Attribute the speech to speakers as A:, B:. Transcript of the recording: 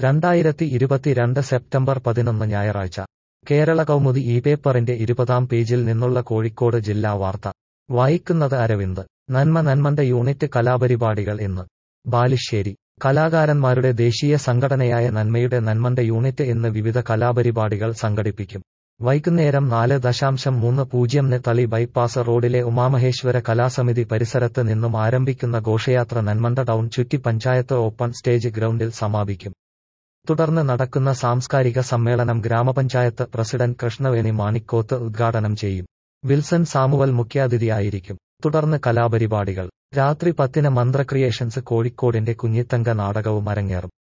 A: രണ്ടായിരത്തി ഇരുപത്തിരണ്ട് സെപ്റ്റംബർ പതിനൊന്ന് ഞായറാഴ്ച കേരള കൗമുദി ഈ പേപ്പറിന്റെ ഇരുപതാം പേജിൽ നിന്നുള്ള കോഴിക്കോട് ജില്ലാ വാർത്ത വായിക്കുന്നത് അരവിന്ദ് നന്മ നന്മന്റെ യൂണിറ്റ് കലാപരിപാടികൾ ഇന്ന് ബാലുശ്ശേരി കലാകാരന്മാരുടെ ദേശീയ സംഘടനയായ നന്മയുടെ നന്മന്റെ യൂണിറ്റ് ഇന്ന് വിവിധ കലാപരിപാടികൾ സംഘടിപ്പിക്കും വൈകുന്നേരം നാല് ദശാംശം മൂന്ന് പൂജ്യംന് തളി ബൈപ്പാസ് റോഡിലെ ഉമാമഹേശ്വര കലാസമിതി പരിസരത്ത് നിന്നും ആരംഭിക്കുന്ന ഘോഷയാത്ര നന്മണ്ട ടൗൺ ചുറ്റി പഞ്ചായത്ത് ഓപ്പൺ സ്റ്റേജ് ഗ്രൗണ്ടിൽ സമാപിക്കും തുടർന്ന് നടക്കുന്ന സാംസ്കാരിക സമ്മേളനം ഗ്രാമപഞ്ചായത്ത് പ്രസിഡന്റ് കൃഷ്ണവേണി മാണിക്കോത്ത് ഉദ്ഘാടനം ചെയ്യും വിൽസൺ സാമുവൽ മുഖ്യാതിഥിയായിരിക്കും തുടർന്ന് കലാപരിപാടികൾ രാത്രി പത്തിന് മന്ത്ര ക്രിയേഷൻസ് കോഴിക്കോടിന്റെ കുഞ്ഞിത്തങ്ക നാടകവും അരങ്ങേറും